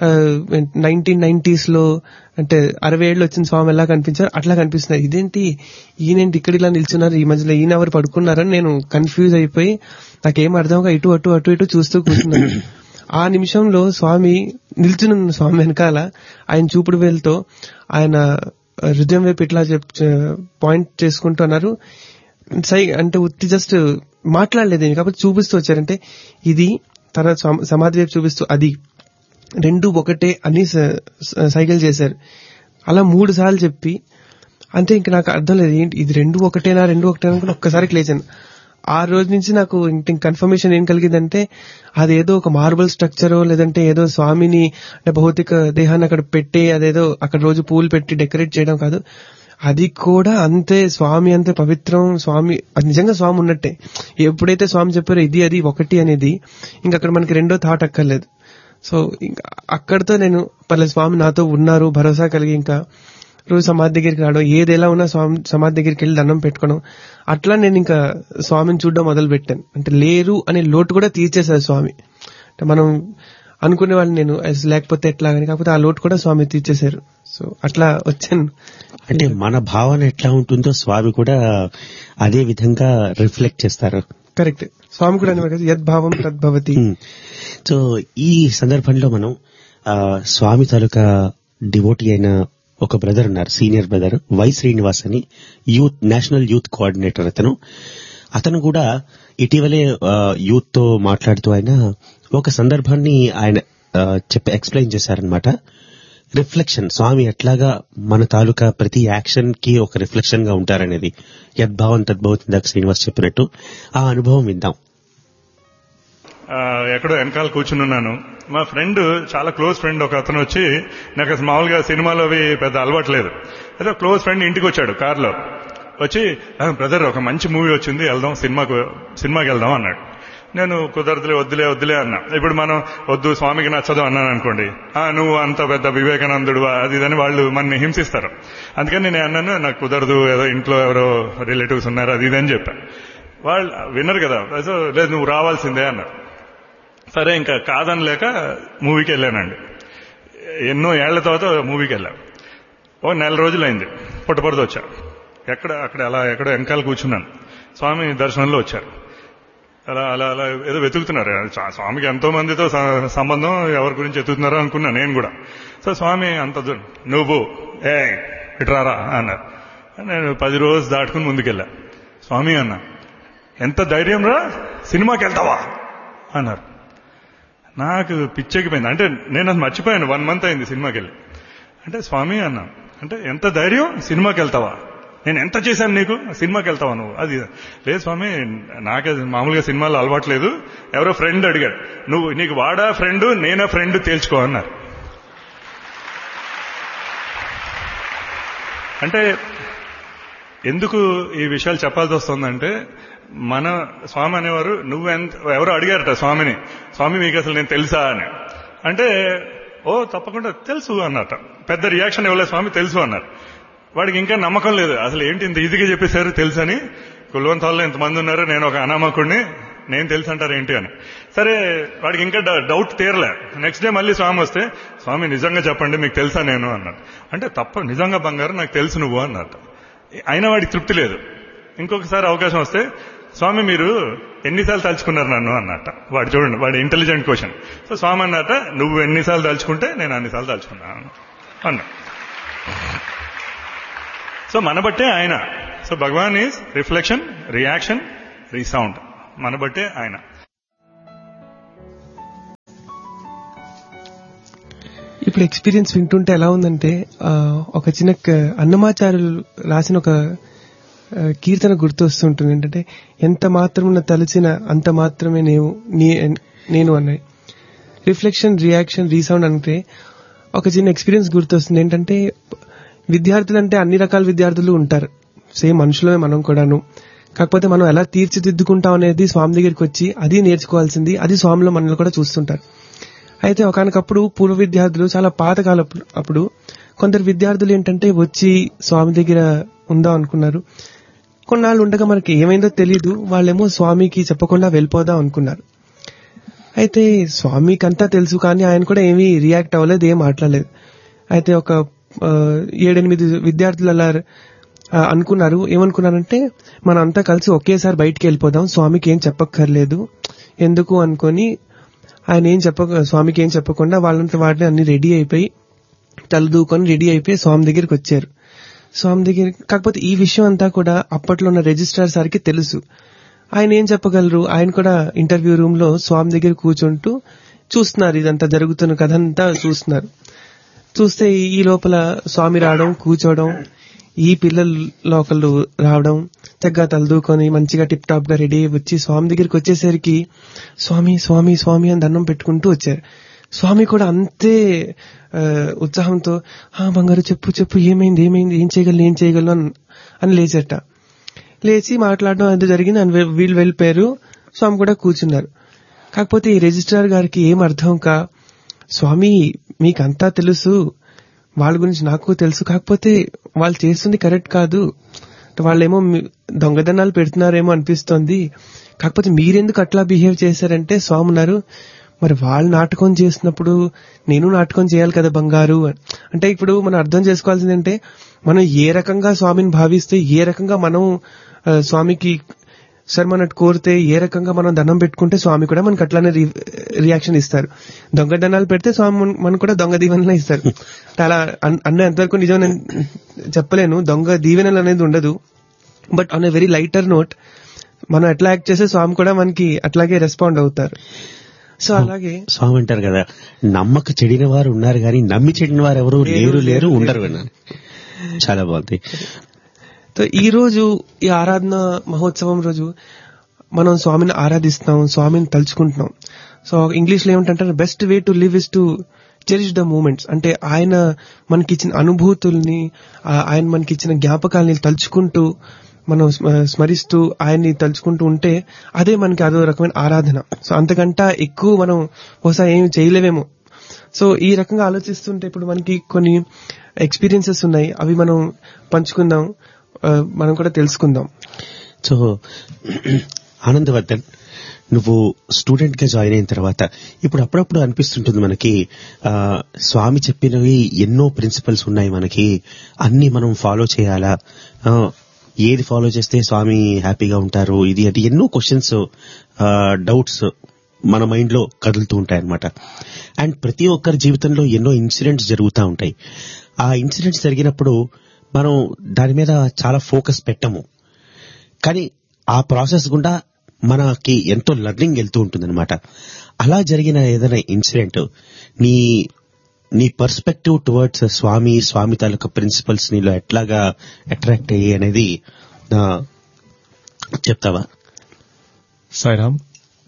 S4: నైన్టీన్ నైన్టీస్ లో అంటే అరవై ఏళ్ళు వచ్చిన స్వామి ఎలా కనిపించారు అట్లా కనిపిస్తున్నారు ఇదేంటి ఈయనేంటి ఇక్కడ ఇలా నిల్చున్నారు ఈ మధ్యలో ఈయన ఎవరు పడుకున్నారని నేను కన్ఫ్యూజ్ అయిపోయి నాకేం అర్థంగా ఇటు అటు అటు ఇటు చూస్తూ కూర్చున్నాను ఆ నిమిషంలో స్వామి నిల్చున్న స్వామి వెనకాల ఆయన చూపుడు వేలుతో ఆయన హృదయం వైపు ఇట్లా చెప్ పాయింట్ చేసుకుంటున్నారు సై అంటే ఉత్తి జస్ట్ మాట్లాడలేదు ఏమి కాకపోతే చూపిస్తూ వచ్చారంటే ఇది తర్వాత సమ- సమాధి వైపు చూపిస్తూ అది రెండు ఒకటే అని స- స- సైకిల్ చేశారు అలా మూడు సార్లు చెప్పి అంతే ఇంక నాకు అర్థం లేదు ఏంటి ఇది రెండు ఒకటేనా రెండు ఒకటేనా అనుకుని ఒక్కసారి లేచాను ఆ రోజు నుంచి నాకు ఇంక కన్ఫర్మేషన్ ఏం కలిగిందంటే అదేదో ఒక మార్బల్ స్ట్రక్చర్ లేదంటే ఏదో స్వామిని అంటే భౌతిక దేహాన్ని అక్కడ పెట్టి అదేదో అక్కడ రోజు పూలు పెట్టి డెకరేట్ చేయడం కాదు అది కూడా అంతే స్వామి అంతే పవిత్రం స్వామి అది నిజంగా స్వామి ఉన్నట్టే ఎప్పుడైతే స్వామి చెప్పారో ఇది అది ఒకటి అనేది ఇంకా అక్కడ మనకి రెండో థాట్ అక్కర్లేదు సో ఇంకా అక్కడితో నేను పర్లేదు స్వామి నాతో ఉన్నారు భరోసా కలిగి ఇంకా రోజు సమాధి దగ్గరికి రావడం ఏది ఎలా ఉన్నా స్వామి సమాధి దగ్గరికి వెళ్ళి దండం పెట్టుకోవడం అట్లా నేను ఇంకా స్వామిని చూడడం మొదలు పెట్టాను అంటే లేరు అనే లోటు కూడా తీర్చేశారు స్వామి అంటే మనం అనుకునే వాళ్ళు నేను "అస్ లేకపోతే ఎట్లా అని కాకపోతే ఆ లోటు కూడా స్వామి తీర్చేశారు సో అట్లా వచ్చాను
S1: అంటే మన భావన ఎట్లా ఉంటుందో స్వామి కూడా అదే విధంగా రిఫ్లెక్ట్ చేస్తారు
S4: కరెక్ట్ స్వామి కూడా అనేవారు కదా యద్భావం తద్భవతి
S1: ఉమ్. సో ఈ సందర్భంలో మనం ఆ, స్వామి తాలూకా డివోటీ అయిన ఒక బ్రదర్ ఉన్నారు సీనియర్ బ్రదర్ వై శ్రీనివాస్ అని యూత్ నేషనల్ యూత్ కోఆర్డినేటర్ అతను అతను కూడా ఇటీవలే ఆ, యూత్ తో మాట్లాడుతూ ఆయన ఒక సందర్భాన్ని ఆయన ఆ, చెప్పి ఎక్స్ప్లెయిన్ చేశారనమాట రిఫ్లెక్షన్ స్వామి ఎట్లాగా మన తాలూకా ప్రతి యాక్షన్ కి ఒక రిఫ్లెక్షన్ గా ఉంటారనేది యద్భావం తద్భవతి ఇందాక శ్రీనివాస్ చెప్పినట్టు ఆ అనుభవం విందాం
S5: ఆ, ఎక్కడో వెనకాల కూర్చున్నాను మా ఫ్రెండ్ చాలా క్లోజ్ ఫ్రెండ్ ఒక అతను వచ్చి నాకు అసలు మామూలుగా సినిమాలో అవి పెద్ద అలవాటు లేదు ఏదో క్లోజ్ ఫ్రెండ్ ఇంటికి వచ్చాడు కారులో వచ్చి బ్రదర్ ఒక మంచి మూవీ వచ్చింది వెళ్దాం సినిమాకు సినిమాకి వెళ్దాం అన్నాడు నేను కుదరదులే వద్దులే వద్దులే అన్నా ఇప్పుడు మనం వద్దు స్వామికి నచ్చదు అన్నాను అనుకోండి ఆ నువ్వు అంత పెద్ద వివేకానందుడు అది ఇదని వాళ్ళు మనని హింసిస్తారు అందుకని నేను అన్నాను నాకు కుదరదు ఏదో ఇంట్లో ఎవరో రిలేటివ్స్ ఉన్నారు అది ఇదని చెప్పాను వాళ్ళు విన్నారు కదా సో లేదు నువ్వు రావాల్సిందే అన్నారు సరే ఇంకా కాదనలేక మూవీకి వెళ్ళానండి ఎన్నో ఏళ్ల తర్వాత మూవీకి వెళ్ళా ఓ నెల రోజులైంది పుట్టపరద వచ్చా ఎక్కడ అక్కడ అలా ఎక్కడో వెనకాల కూర్చున్నాను స్వామి దర్శనంలో వచ్చారు అలా అలా అలా ఏదో వెతుకుతున్నారు స్వా- స్వామికి ఎంతో మందితో స- సంబంధం ఎవరి గురించి వెతుకుతున్నారో అనుకున్నా నేను కూడా సో స్వామి అంత దూరం నువ్వు ఏ ఇట్రారా అన్నారు నేను పది రోజు దాటుకుని ముందుకెళ్ళా స్వామి అన్నా ఎంత ధైర్యం రా సినిమాకి వెళ్తావా అన్నారు నాకు పిచ్చెక్కిపోయింది అంటే నేను అది మర్చిపోయాను వన్ మంత్ అయింది సినిమాకి వెళ్ళి అంటే స్వామి అన్నా అంటే ఎంత ధైర్యం సినిమాకి వెళ్తావా నేను ఎంత చేశాను నీకు సినిమాకి వెళ్తావా నువ్వు అది లేదు స్వామి నాకే మామూలుగా సినిమాలో అలవాట్లేదు ఎవరో ఫ్రెండ్ అడిగాడు నువ్వు నీకు వాడా ఫ్రెండ్ నేనే ఫ్రెండ్ తేల్చుకో అన్నారు అంటే ఎందుకు ఈ విషయాలు చెప్పాల్సి వస్తుందంటే మన స్వామి అనేవారు నువ్వెంత ఎవరో అడిగారట స్వామిని స్వామి మీకు అసలు నేను తెలుసా అని అంటే ఓ తప్పకుండా తెలుసు అన్నట పెద్ద రియాక్షన్ ఇవ్వలేదు స్వామి తెలుసు అన్నారు వాడికి ఇంకా నమ్మకం లేదు అసలు ఏంటి ఇంత ఈజీగా చెప్పేశారు తెలుసని కులవంతాల్లో ఎంతమంది ఉన్నారు నేను ఒక అనామకుడిని నేను తెలుసు అంటారు ఏంటి అని సరే వాడికి ఇంకా డ- డౌట్ తీరలే నెక్స్ట్ డే మళ్ళీ స్వామి వస్తే స్వామి నిజంగా చెప్పండి మీకు తెలుసా నేను అన్నాడు అంటే తప్ప నిజంగా బంగారు నాకు తెలుసు నువ్వు అన్నట్టు అయినా వాడికి తృప్తి లేదు ఇంకొకసారి అవకాశం వస్తే స్వామి మీరు ఎన్నిసార్లు తలుచుకున్నారు నన్ను అన్నట్ట వాడు చూడండి వాడు ఇంటెలిజెంట్ క్వశ్చన్ సో స్వామి అన్నట్ట నువ్వు ఎన్నిసార్లు తలుచుకుంటే నేను అన్నిసార్లు తలుచుకున్నాను అన్నా సో మన బట్టే ఆయన so Bhagavan is reflection reaction resound మన బట్టే ఆయన
S4: ఇప్పుడు ఎక్స్పీరియన్స్ వింటుంటే ఎలా ఉందంటే ఆ, ఒక చిన్న క- అన్నమాచార్యులు రాసిన ఒక ఆ, కీర్తన గుర్తొస్తుంటుంది ఏంటంటే ఎంత మాత్రమున తలచిన అంత మాత్రమే నేను నీ- నేను అన్నాయి రిఫ్లెక్షన్ రియాక్షన్ రీసౌండ్ అంటే ఒక చిన్న ఎక్స్పీరియన్స్ గుర్తొస్తుంది ఏంటంటే విద్యార్థులు అంటే అన్ని రకాల విద్యార్థులు ఉంటారు సేమ్ మనుషులమే మనం కూడాను కాకపోతే మనం ఎలా తీర్చిదిద్దుకుంటాం అనేది స్వామి దగ్గరికి వచ్చి అది నేర్చుకోవాల్సింది అది స్వామిలో మనల్ని కూడా చూస్తుంటారు అయితే ఒకనకప్పుడు పూర్వ విద్యార్థులు చాలా పాతకాల అప్పుడు కొందరు విద్యార్థులు ఏంటంటే వచ్చి స్వామి దగ్గర ఉందాం అనుకున్నారు కొన్నాళ్ళు ఉండగా మనకి ఏమైందో తెలియదు వాళ్ళేమో స్వామికి చెప్పకుండా వెళ్ళిపోదాం అనుకున్నారు అయితే స్వామికి అంతా తెలుసు కానీ ఆయన కూడా ఏమీ రియాక్ట్ అవ్వలేదు ఏం మాట్లాడలేదు అయితే ఒక ఆ, ఏడెనిమిది విద్యార్థులు అలా ఆ, అనుకున్నారు ఏమనుకున్నారంటే మనం అంతా కలిసి ఒకేసారి బయటికి వెళ్ళిపోదాం స్వామికి ఏం చెప్పక్కర్లేదు ఎందుకు అనుకొని ఆయన ఏం చెప్ప స్వామికి ఏం చెప్పకుండా వాళ్ళంతా వాటిని అన్ని రెడీ అయిపోయి తలదూకొని రెడీ అయిపోయి స్వామి దగ్గరికి వచ్చారు స్వామి దగ్గర కాకపోతే ఈ విషయం అంతా కూడా అప్పట్లో ఉన్న రిజిస్ట్రార్ సార్కి తెలుసు ఆయన ఏం చెప్పగలరు ఆయన కూడా ఇంటర్వ్యూ రూమ్ లో స్వామి దగ్గర కూర్చుంటూ చూస్తున్నారు ఇదంతా జరుగుతున్న కథ అంతా చూస్తున్నారు చూస్తే ఈ లోపల స్వామి రావడం కూర్చోవడం ఈ పిల్లలు ఒకళ్ళు రావడం చక్కగా తలదూకొని మంచిగా టిప్ టాప్ గా రెడీ అయ్యి వచ్చి స్వామి దగ్గరికి వచ్చేసరికి స్వామి స్వామి స్వామి అని దండం పెట్టుకుంటూ వచ్చారు స్వామి కూడా అంతే ఆ, ఉత్సాహంతో ఆ బంగారు చెప్పు చెప్పు ఏమైంది ఏమైంది ఏం చేయగలను ఏం చేయగలను అని- అని లేచట లేచి మాట్లాడడం అది జరిగింది అని వీ- వీళ్ళు వెళ్ళిపోయారు స్వామి కూడా కూర్చున్నారు కాకపోతే ఈ రిజిస్ట్రార్ గారికి ఏం అర్థం కా స్వామి మీకంతా తెలుసు వాళ్ళ గురించి నాకు తెలుసు కాకపోతే వాళ్ళు చేస్తుంది కరెక్ట్ కాదు వాళ్ళేమో మీ- దొంగదనాలు పెడుతున్నారేమో అనిపిస్తోంది కాకపోతే మీరెందుకు అట్లా బిహేవ్ చేశారంటే స్వామి ఉన్నారు మరి వాళ్ళు నాటకం చేసినప్పుడు నేను నాటకం చేయాలి కదా బంగారు అని. అంటే ఇప్పుడు మనం అర్థం చేసుకోవాల్సింది అంటే మనం ఏ రకంగా స్వామిని భావిస్తే ఏ రకంగా మనం ఆ, స్వామికి సార్ మనట్టు కోరితే ఏ రకంగా మనం దండం పెట్టుకుంటే స్వామి కూడా మనకు అట్లానే రి- రియాక్షన్ ఇస్తారు దొంగ దండాలు పెడితే స్వామి మన- మనకు కూడా దొంగ దీవెనలు ఇస్తారు అలా అన్- అన్న ఎంతవరకు నిజం నేను చెప్పలేను దొంగ దీవెనలు అనేది ఉండదు but on a very lighter note మనం ఎట్లా యాక్ట్ చేస్తే స్వామి కూడా మనకి అట్లాగే రెస్పాండ్ అవుతారు సో అలాగే
S1: స్వామి అంటారు కదా నమ్మక చెడిన వారు ఉన్నారు కానీ నమ్మి చెడిన వారు ఎవరు లేరు లేరు ఉండరు విన్నాను చాలా బాగుంది
S4: సో ఈ రోజు ఈ ఆరాధన మహోత్సవం రోజు మనం స్వామిని ఆరాధిస్తున్నాం స్వామిని తలుచుకుంటున్నాం సో ఇంగ్లీష్ లో ఏమిటంటారు best way to live is to cherish the moments అంటే ఆయన మనకిచ్చిన అనుభూతుల్ని ఆ- ఆయన మనకిచ్చిన జ్ఞాపకాలని తలుచుకుంటూ మనం స్మ- స్మరిస్తూ ఆయన్ని తలుచుకుంటూ ఉంటే అదే మనకి అదో రకమైన ఆరాధన సో అంతకంటా ఎక్కువ మనం బహుశా ఏమి చేయలేమేమో సో ఈ రకంగా ఆలోచిస్తుంటే ఇప్పుడు మనకి కొన్ని ఎక్స్పీరియన్సెస్ ఉన్నాయి అవి మనం పంచుకుందాం ఆ, మనం కూడా తెలుసుకుందాం
S1: సో ఆనందవర్ధన్ నువ్వు స్టూడెంట్ గా జాయిన్ అయిన తర్వాత ఇప్పుడు అప్పుడప్పుడు అనిపిస్తుంటుంది మనకి ఆ, స్వామి చెప్పినవి ఎన్నో ప్రిన్సిపల్స్ ఉన్నాయి మనకి అన్ని మనం ఫాలో చేయాలా ఆ, ఏది ఫాలో చేస్తే స్వామి హ్యాపీగా ఉంటారు ఇది అంటే ఎన్నో క్వశ్చన్స్ డౌట్స్ మన మైండ్ లో కదులుతూ ఉంటాయి అనమాట అండ్ ప్రతి ఒక్కరి జీవితంలో ఎన్నో ఇన్సిడెంట్స్ జరుగుతూ ఉంటాయి ఆ ఇన్సిడెంట్స్ జరిగినప్పుడు మనం దాని మీద చాలా ఫోకస్ పెట్టము కానీ ఆ ప్రాసెస్ గుండా మనకి ఎంతో లర్నింగ్ వెళ్తూ ఉంటుందన్నమాట అలా జరిగిన ఏదైనా ఇన్సిడెంట్ నీ నీ పర్స్పెక్టివ్ టువర్డ్స్ స్వామి స్వామి తాలూకా ప్రిన్సిపల్స్ నీలో ఎట్లాగా అట్రాక్ట్ అయ్యి అనేది ఆ, చెప్తావా
S2: సాయిరామ్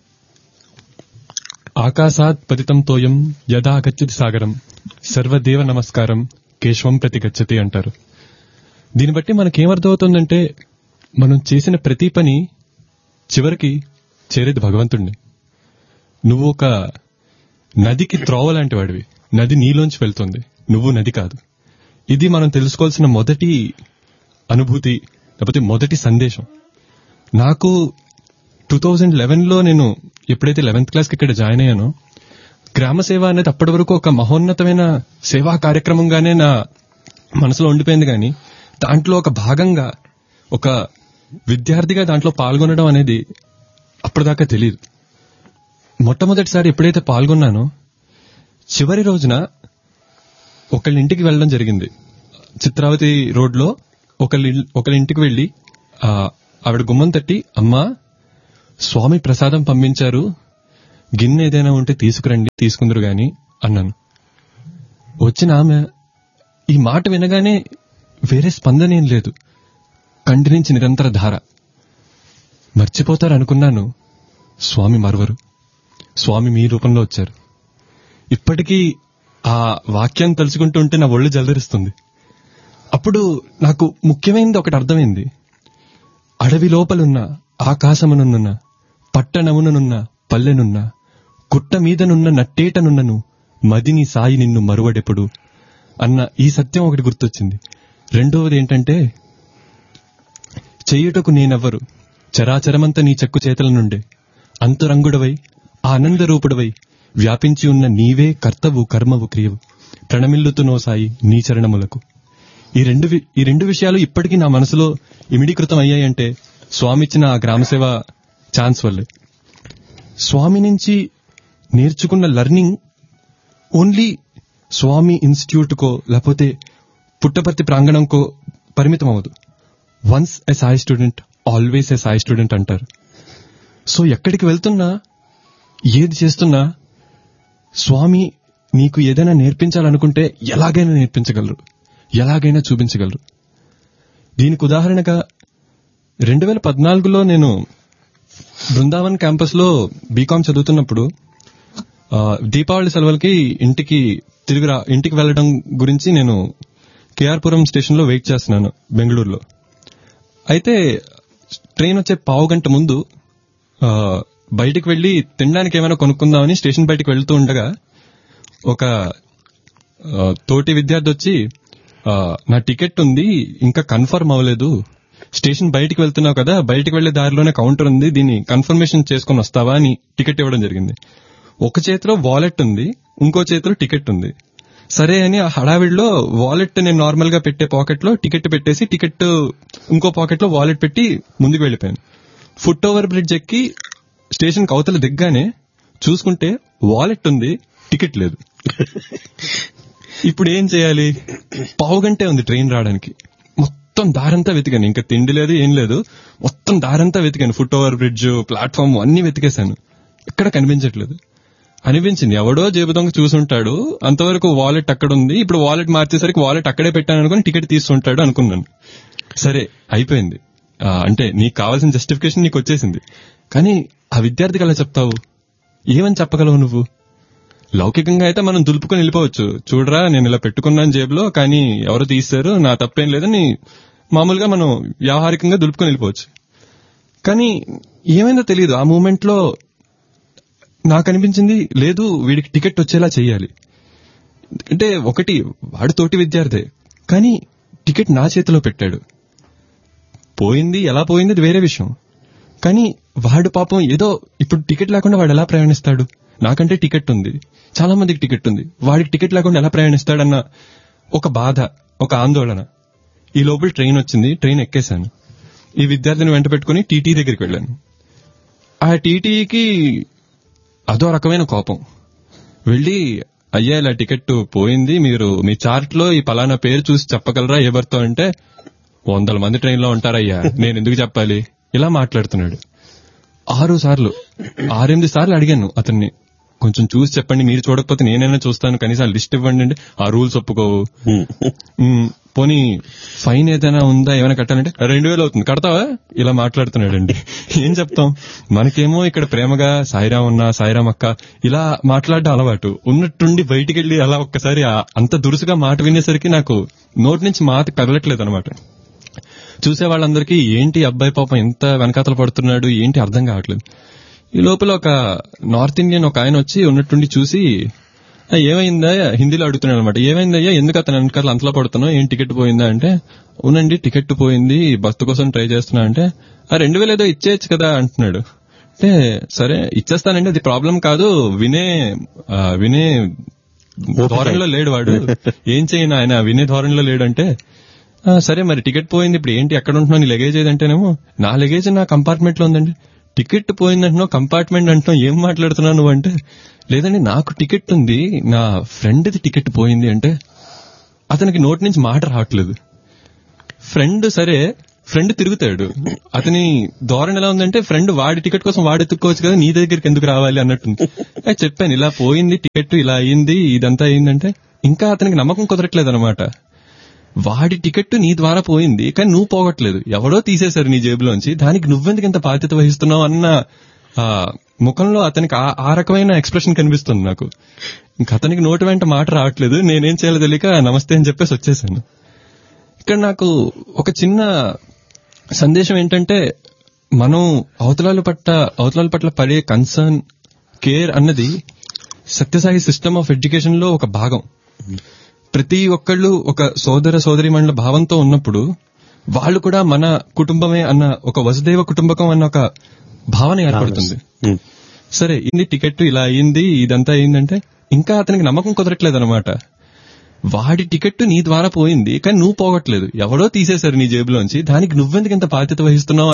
S2: ఆకాశాత్ పతితం తోయం యదా గచ్చతి సాగరం సర్వదేవ నమస్కారం కేశవం ప్రతి గచ్చతి అంటారు దీన్ని బట్టి మనకేమర్థమవుతుందంటే మనం చేసిన ప్రతి పని చివరికి చేరేది భగవంతుణ్ణి నువ్వు ఒక నదికి త్రోవ లాంటి వాడివి నది నీలోంచి వెళ్తుంది నువ్వు నది కాదు ఇది మనం తెలుసుకోవాల్సిన మొదటి అనుభూతి లేకపోతే మొదటి సందేశం నాకు టూ థౌజండ్ లెవెన్ లో నేను ఎప్పుడైతే లెవెన్త్ క్లాస్ కి ఇక్కడ జాయిన్ అయ్యానో గ్రామ సేవ అనేది అప్పటి వరకు ఒక మహోన్నతమైన సేవా కార్యక్రమంగానే నా మనసులో ఉండిపోయింది కానీ దాంట్లో ఒక భాగంగా ఒక విద్యార్థిగా దాంట్లో పాల్గొనడం అనేది అప్పటిదాకా తెలియదు మొట్టమొదటిసారి ఎప్పుడైతే పాల్గొన్నానో చివరి రోజున ఒకళ్ళ ఇంటికి వెళ్ళడం జరిగింది చిత్రావతి రోడ్లో ఒకళ్ళ ఇల్- ఒకళ్ళ ఇంటికి వెళ్ళి ఆ, ఆవిడ గుమ్మం తట్టి అమ్మా స్వామి ప్రసాదం పంపించారు గిన్నె ఏదైనా ఉంటే తీసుకురండి తీసుకుందరు గాని అన్నాను వచ్చిన ఆమె ఈ మాట వినగానే వేరే స్పందన ఏం లేదు కంటి నుంచి నిరంతర ధార మర్చిపోతారు అనుకున్నాను స్వామి మరవరు స్వామి మీ రూపంలో వచ్చారు ఇప్పటికీ ఆ వాక్యం తలుచుకుంటూ ఉంటే నా ఒళ్ళు జలదరిస్తుంది అప్పుడు నాకు ముఖ్యమైనది ఒకటి అర్థమైంది అడవి లోపలున్న ఆకాశముననున్న పట్టణముననున్న పల్లెనున్న కుట్ట మీదనున్న నట్టేటనున్నను మదిని సాయి నిన్ను మరువడెప్పుడు అన్న ఈ సత్యం ఒకటి గుర్తొచ్చింది రెండవది ఏంటంటే చెయ్యుటకు నేనెవ్వరు చరాచరమంత నీ చెక్కు చేతల నుండే అంతరంగుడవై ఆనందరూపుడవై వ్యాపించి ఉన్న నీవే కర్తవు కర్మవు క్రియవు ప్రణమిల్లుతునో సాయి నీ చరణములకు ఈ రెండు వి- ఈ రెండు విషయాలు ఇప్పటికీ నా మనసులో ఇమిడీకృతం అయ్యాయంటే స్వామి ఇచ్చిన ఆ గ్రామసేవ ఛాన్స్ వల్లే స్వామి నుంచి నేర్చుకున్న లర్నింగ్ ఓన్లీ స్వామి ఇన్స్టిట్యూట్కో లేకపోతే పుట్టపర్తి ప్రాంగణంకో పరిమితం అవ్వదు once a Sai student always a Sai student అంటారు సో ఎక్కడికి వెళ్తున్నా ఏది చేస్తున్నా స్వామి నీకు ఏదైనా నేర్పించాలనుకుంటే ఎలాగైనా నేర్పించగలరు ఎలాగైనా చూపించగలరు దీనికి ఉదాహరణగా రెండు వేల పద్నాలుగులో నేను బృందావన్ క్యాంపస్ లో బీకాం చదువుతున్నప్పుడు ఆ, దీపావళి సెలవులకి ఇంటికి తిరిగి రా ఇంటికి వెళ్ళడం గురించి నేను కేఆర్పురం స్టేషన్ లో వెయిట్ చేస్తున్నాను బెంగళూరులో అయితే ట్రైన్ వచ్చే పావు గంట ముందు ఆ, బయటికి వెళ్లి తినడానికి ఏమైనా కొనుక్కుందామని స్టేషన్ బయటికి వెళ్తూ ఉండగా ఒక ఆ, తోటి విద్యార్థి వచ్చి ఆ, నా టికెట్ ఉంది ఇంకా కన్ఫర్మ్ అవ్వలేదు స్టేషన్ బయటికి వెళ్తున్నావు కదా బయటికి వెళ్లే దారిలోనే కౌంటర్ ఉంది దీన్ని కన్ఫర్మేషన్ చేసుకుని వస్తావా అని టికెట్ ఇవ్వడం జరిగింది ఒక చేతిలో వాలెట్ ఉంది ఇంకో చేతిలో టికెట్ ఉంది సరే అని ఆ హడావిడిలో వాలెట్ నేను నార్మల్ గా పెట్టే పాకెట్ లో టికెట్ పెట్టేసి టికెట్ ఇంకో పాకెట్ లో వాలెట్ పెట్టి ముందుకు వెళ్ళిపోయాను ఫుట్ ఓవర్ బ్రిడ్జ్ ఎక్కి స్టేషన్ అవతల దిగ్గానే చూసుకుంటే వాలెట్ ఉంది టికెట్ లేదు ఇప్పుడు ఏం చేయాలి పావు గంటే ఉంది ట్రైన్ రావడానికి మొత్తం దారంతా వెతికాను ఇంకా తిండి లేదు ఏం లేదు మొత్తం దారంతా వెతికాను ఫుట్ ఓవర్ బ్రిడ్జ్ ప్లాట్ఫామ్ అన్ని వెతికేశాను ఎక్కడ కనిపించట్లేదు అనిపించింది ఎవడో జేబు దొంగ చూసుంటాడు అంతవరకు వాలెట్ అక్కడ ఉంది ఇప్పుడు వాలెట్ మార్చేసరికి వాలెట్ అక్కడే పెట్టాను అనుకుని టికెట్ తీసుకుంటాడు అనుకున్నాను సరే అయిపోయింది ఆ, అంటే నీకు కావాల్సిన జస్టిఫికేషన్ నీకు వచ్చేసింది కానీ ఆ విద్యార్థికి అలా చెప్తావు ఏమని చెప్పగలవు నువ్వు లౌకికంగా అయితే మనం దులుపుకొని వెళ్ళిపోవచ్చు చూడరా నేను ఇలా పెట్టుకున్నాను జేబులో కానీ ఎవరు తీశారు నా తప్పేం లేదని మామూలుగా మనం వ్యావహారికంగా దులుపుకొని వెళ్ళిపోవచ్చు కానీ ఏమైందో తెలియదు ఆ మూమెంట్ లో నాకు అనిపించింది లేదు వీడికి టికెట్ వచ్చేలా చెయ్యాలి అంటే ఒకటి వాడు తోటి విద్యార్థే కానీ టికెట్ నా చేతిలో పెట్టాడు పోయింది ఎలా పోయింది అది వేరే విషయం కానీ వాడు పాపం ఏదో ఇప్పుడు టికెట్ లేకుండా వాడు ఎలా ప్రయాణిస్తాడు నాకంటే టికెట్ ఉంది చాలా మందికి టికెట్ ఉంది వాడికి టికెట్ లేకుండా ఎలా ప్రయాణిస్తాడన్న ఒక బాధ ఒక ఆందోళన ఈ లోపల ట్రైన్ వచ్చింది ట్రైన్ ఎక్కేశాను ఈ విద్యార్థిని వెంట పెట్టుకుని టీటీ దగ్గరికి వెళ్ళాను ఆ టీటీకి అదో రకమైన కోపం వెళ్ళి అయ్యా ఇలా టికెట్ పోయింది మీరు మీ చార్ట్ లో ఈ పలానా పేరు చూసి చెప్పగలరా ఏ బర్తో అంటే వందల మంది ట్రైన్ లో ఉంటారయ్యా నేను ఎందుకు చెప్పాలి ఇలా మాట్లాడుతున్నాడు ఆరు సార్లు ఆరెనిమిది సార్లు అడిగాను అతన్ని కొంచెం చూసి చెప్పండి మీరు చూడకపోతే నేనైనా చూస్తాను కనీసం లిస్ట్ ఇవ్వండి అంటే ఆ రూల్స్ ఒప్పుకోవు ఉమ్, పోనీ ఫైన్ ఏదైనా ఉందా ఏమైనా కట్టాలంటే రెండు వేలు అవుతుంది కడతావా ఇలా మాట్లాడుతున్నాడండి ఏం చెప్తాం మనకేమో ఇక్కడ ప్రేమగా సాయిరాం ఉన్నా సాయిరాం అక్క ఇలా మాట్లాడడం అలవాటు ఉన్నట్టుండి బయటికి వెళ్ళి అలా ఒక్కసారి ఆ- అంత దురుసుగా మాట వినేసరికి నాకు నోటి నుంచి మాట కదలట్లేదు అనమాట చూసే వాళ్ళందరికీ ఏంటి అబ్బాయి పాపం ఎంత వెనకాతలు పడుతున్నాడు ఏంటి అర్థం కావట్లేదు ఈ లోపల ఒక నార్త్ ఇండియన్ ఒక ఆయన వచ్చి ఉన్నట్టుండి చూసి "ఆ, ఏమైందా హిందీలో అడుగుతున్నాడు అనమాట ఏమైందయ్యా ఎందుకు అతను వెనకాతలు అంతలా పడుతున్నావు ఏం టికెట్ పోయిందా అంటే అవునండి టికెట్ పోయింది బస్సు కోసం ట్రై చేస్తున్నా అంటే ఆ రెండు వేలు ఏదో ఇచ్చేయచ్చు కదా అంటున్నాడు అంటే సరే ఇచ్చేస్తానండి అది ప్రాబ్లం కాదు వినే ఆ, వినే ధోరణిలో లేడు వాడు ఏం చేయను ఆయన వినే ధోరణిలో లేడంటే "ఆ, సరే మరి టికెట్ పోయింది ఇప్పుడు ఏంటి ఎక్కడ ఉంటున్నావు నీ లగేజ్ ఏదంటేనేమో నా లగేజ్ నా కంపార్ట్మెంట్ లో ఉందండి టికెట్ పోయిందంటున్నావు కంపార్ట్మెంట్ అంటున్నావు ఏం మాట్లాడుతున్నావు నువ్వు అంటే లేదండి నాకు టికెట్ ఉంది నా ఫ్రెండ్ది టికెట్ పోయింది అంటే అతనికి నోటి నుంచి మాట రావట్లేదు ఫ్రెండ్ సరే ఫ్రెండ్ తిరుగుతాడు అతని ధోరణి ఎలా ఉందంటే ఫ్రెండ్ వాడి టికెట్ కోసం వాడు ఎత్తుక్కోవచ్చు కదా నీ దగ్గరికి ఎందుకు రావాలి అన్నట్టు నేను చెప్పాను ఇలా పోయింది టికెట్ ఇలా అయింది ఇదంతా అయిందంటే ఇంకా అతనికి నమ్మకం కుదరట్లేదు అనమాట వాడి టికెట్ నీ ద్వారా పోయింది కానీ నువ్వు పోగట్లేదు ఎవడో తీసేశారు నీ జేబులోంచి దానికి నువ్వెందుకు ఇంత బాధ్యత వహిస్తున్నావు అన్న ఆ ముఖంలో అతనికి ఆ- ఆ రకమైన ఎక్స్ప్రెషన్ కనిపిస్తుంది నాకు ఇంక అతనికి నోటి వెంట మాట రావట్లేదు నేనేం చేయాలో తెలియక నమస్తే అని చెప్పేసి వచ్చేసాను ఇక్కడ నాకు ఒక చిన్న సందేశం ఏంటంటే మనం అవతలాల పట్ల అవతలాల పట్ల పడే కన్సర్న్ కేర్ అన్నది సత్యసాయి సిస్టమ్ ఆఫ్ ఎడ్యుకేషన్ లో ఒక భాగం ప్రతి ఒక్కళ్ళు ఒక సోదర సోదరి మండల భావంతో ఉన్నప్పుడు వాళ్ళు కూడా మన కుటుంబమే అన్న ఒక వసుదైవ కుటుంబకం అన్న ఒక భావన ఏర్పడుతుంది
S1: ఉమ్.
S2: సరే ఇన్ని టికెట్ ఇలా అయింది ఇదంతా అయిందంటే ఇంకా అతనికి నమ్మకం కుదరట్లేదు అనమాట వాడి టికెట్ నీ ద్వారా పోయింది కానీ నువ్వు పోగట్లేదు ఎవడో తీసేశారు నీ జేబులోంచి దానికి నువ్వెందుకు ఇంత బాధ్యత వహిస్తున్నావు